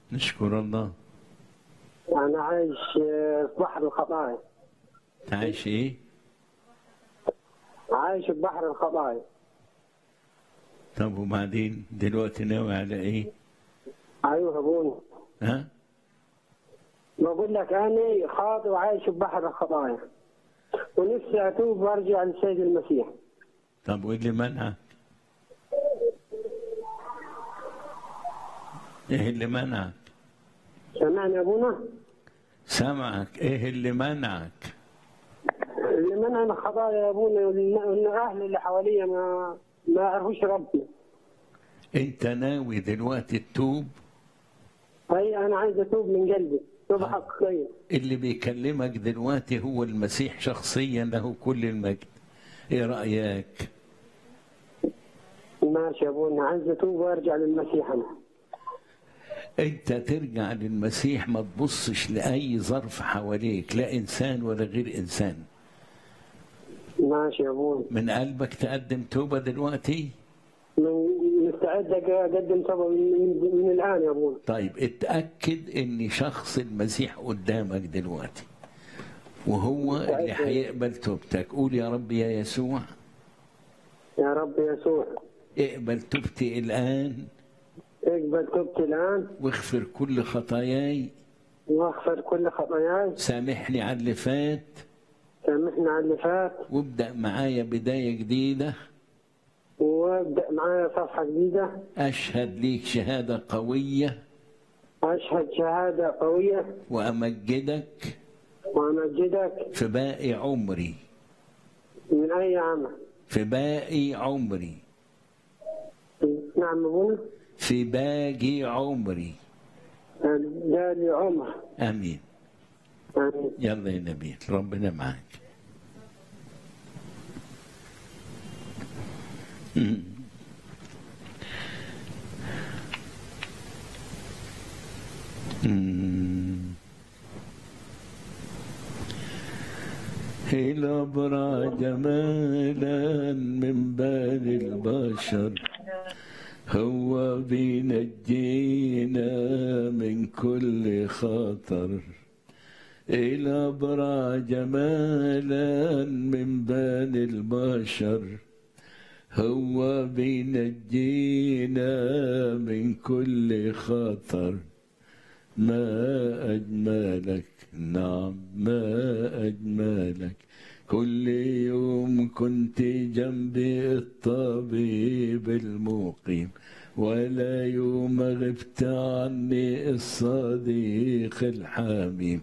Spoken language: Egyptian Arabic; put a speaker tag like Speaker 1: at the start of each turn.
Speaker 1: نشكر الله
Speaker 2: أنا عايش آه، في بحر الخطايا
Speaker 1: تعيش ايه
Speaker 2: عايش في بحر الخطايا
Speaker 1: طب وبعدين دلوقتي ناوي على ايه
Speaker 2: أيوه يا أبونا
Speaker 1: ها
Speaker 2: بقول لك أنا خاطئ وعايش في بحر الخطايا ونفسي أتوب وأرجع للسيد المسيح
Speaker 1: طب وايه اللي منعك ايه اللي منعك
Speaker 2: سمعني يا أبونا
Speaker 1: سمعك ايه اللي منعك
Speaker 2: اللي منع الخطايا يا أبونا وإن أهلي اللي حواليا ما ما يعرفوش ربنا
Speaker 1: انت ناوي دلوقتي تتوب
Speaker 2: أي أنا عايز أتوب من قلبي توبة حقيقية
Speaker 1: اللي بيكلمك دلوقتي هو المسيح شخصيا له كل المجد ايه رأيك
Speaker 2: ماشي يا أبونا عايز أتوب وأرجع للمسيح أنا
Speaker 1: انت ترجع للمسيح ما تبصش لأي ظرف حواليك لا إنسان ولا غير إنسان
Speaker 2: ماشي يا أبونا
Speaker 1: من قلبك تقدم توبة دلوقتي
Speaker 2: من- مستعد أقدم توبة من, من, من الآن يا أبونا
Speaker 1: طيب اتأكد ان شخص المسيح قدامك دلوقتي وهو اللي هيقبل توبتك قول يا رب يا يسوع
Speaker 2: يا رب يسوع
Speaker 1: اقبل توبتي الآن
Speaker 2: اقبل توبتي الآن
Speaker 1: واغفر كل خطاياي
Speaker 2: واغفر كل خطاياي
Speaker 1: سامحني على اللي فات
Speaker 2: سامحنا على اللي فات
Speaker 1: وابدأ معايا بداية جديدة
Speaker 2: وابدأ معايا صفحة جديدة
Speaker 1: أشهد ليك شهادة قوية
Speaker 2: أشهد شهادة قوية
Speaker 1: وأمجدك
Speaker 2: وأمجدك
Speaker 1: في باقي عمري
Speaker 2: من أي عمل
Speaker 1: في باقي عمري
Speaker 2: نعم أبونا
Speaker 1: في باقي عمري
Speaker 2: ده لي عمر
Speaker 1: آمين
Speaker 2: آمين
Speaker 1: يلا يا نبيل ربنا معاك مم. مم. إلى برا جمالا من بال البشر هو بينجينا من كل خطر إلى برا جمالا من بال البشر هو بينجينا من كل خطر ما أجملك نعم ما أجملك كل يوم كنت جنبي الطبيب المقيم ولا يوم غبت عني الصديق الحميم